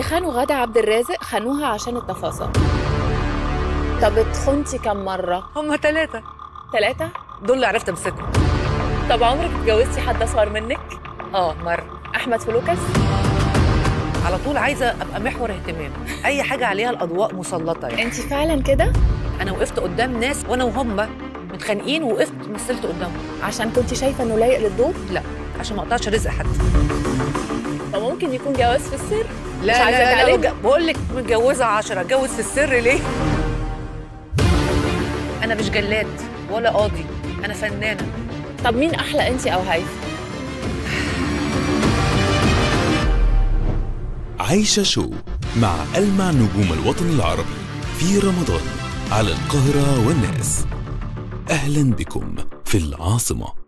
خانوا غادة عبد الرازق خانوها عشان التفاصيل طب اتخنتي كم مرة؟ هم ثلاثة ثلاثة؟ دول اللي عرفت امسكهم طب عمرك اتجوزتي حد أصغر منك؟ اه مرة أحمد فلوكس؟ على طول عايزة أبقى محور اهتمام أي حاجة عليها الأضواء مسلطة يعني أنت فعلا كده؟ أنا وقفت قدام ناس وأنا وهم متخانقين ووقفت مثلت قدامهم عشان كنت شايفة إنه لايق للدور؟ لا عشان ما اقطعش رزق حد فممكن يكون جواز في السر؟ لا مش عايزة لا لا, تعلن؟ لا بقول لك متجوزة عشرة اتجوز في السر ليه؟ أنا مش جلاد ولا قاضي أنا فنانة طب مين أحلى أنت أو هيفا؟ عايشة شو مع ألمع نجوم الوطن العربي في رمضان على القاهرة والناس أهلا بكم في العاصمة